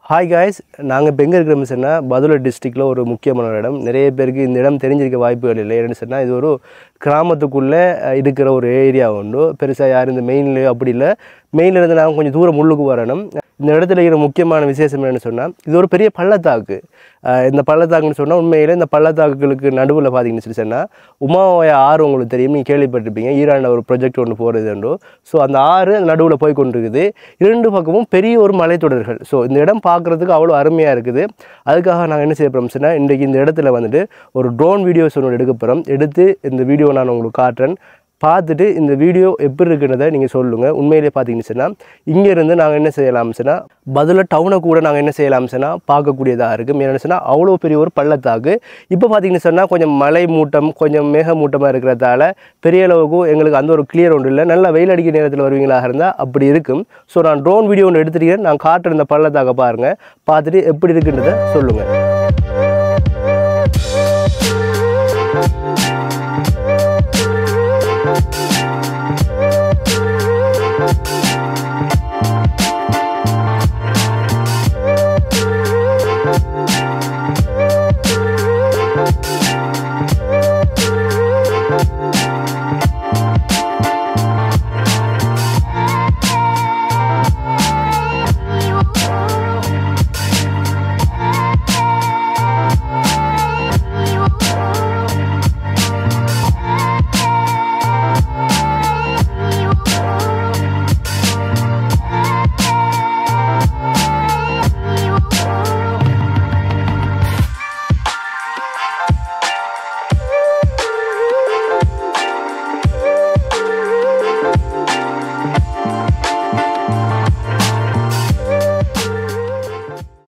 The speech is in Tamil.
ஹாய் காய்ஸ் நாங்கள் இப்போ எங்கே இருக்கிறோம்னு சொன்னால் பதுளை டிஸ்ட்ரிக்டில் ஒரு முக்கியமான ஒரு இடம் நிறைய பேருக்கு இந்த இடம் தெரிஞ்சிருக்க வாய்ப்புகள் இல்லை என்னன்னு சொன்னால் இது ஒரு கிராமத்துக்குள்ளே அஹ், இருக்கிற ஒரு ஏரியா உண்டு பெருசாக யாரும் இந்த மெயின்லேயோ அப்படி இல்லை மெயின்ல இருந்து நாங்கள் கொஞ்சம் தூரம் முள்ளுக்கு வரணும் இந்த இடத்துல இருக்கிற முக்கியமான விசேஷம் என்னன்னு சொன்னால் இது ஒரு பெரிய பள்ளத்தாக்கு அஹ், இந்த பள்ளத்தாக்குன்னு சொன்னால் உண்மையில் இந்த பள்ளத்தாக்குகளுக்கு நடுவில் பார்த்தீங்கன்னு சொல்லி சொன்னால் உமாவோய ஆறு உங்களுக்கு தெரியும் நீங்கள் கேள்விப்பட்டிருப்பீங்க ஈரானில் ஒரு ப்ரொஜெக்ட் ஒன்று போகிறது உண்டு ஸோ அந்த ஆறு அந்த நடுவில் போய் கொண்டிருக்குது இரண்டு பக்கமும் பெரிய ஒரு மலைத்தொடர்கள் ஸோ இந்த இடம் பார்க்குறதுக்கு அவ்வளோ அருமையாக இருக்குது அதுக்காக நாங்கள் என்ன செய்ய போகிறோம் சொன்னால் இன்றைக்கி இந்த இடத்துல வந்துட்டு ஒரு ட்ரோன் வீடியோஸ் ஒன்று எடுக்க போகிறோம் எடுத்து இந்த வீடியோ நான் உங்களுக்கு காட்டுறேன் பார்த்துட்டு இந்த வீடியோ எப்படி இருக்குன்றதை நீங்கள் சொல்லுங்கள் உண்மையிலே பார்த்தீங்கன்னு சொன்னால் இங்கேருந்து நாங்கள் என்ன செய்யலாம் சொன்னால் பதில டவுனை கூட நாங்கள் என்ன செய்யலாம் சொன்னால் பார்க்கக்கூடியதாக இருக்குது என்ன சொன்னால் அவ்வளோ பெரிய ஒரு பள்ளத்தாக்கு இப்போ பார்த்தீங்கன்னு சொன்னால் கொஞ்சம் மலை மூட்டம் கொஞ்சம் மேக மூட்டமாக இருக்கிறதால பெரிய அளவுக்கு எங்களுக்கு அந்த ஒரு கிளியர் ஒன்று இல்லை நல்லா வெயில் அடிக்கிற நேரத்தில் வருவீங்களாக இருந்தால் அப்படி இருக்கும் ஸோ நான் ட்ரோன் வீடியோ ஒன்று எடுத்துருக்கேன் நான் காட்டுற இந்த பள்ளத்தாக்க பாருங்கள் பார்த்துட்டு எப்படி இருக்குன்றதை சொல்லுங்கள்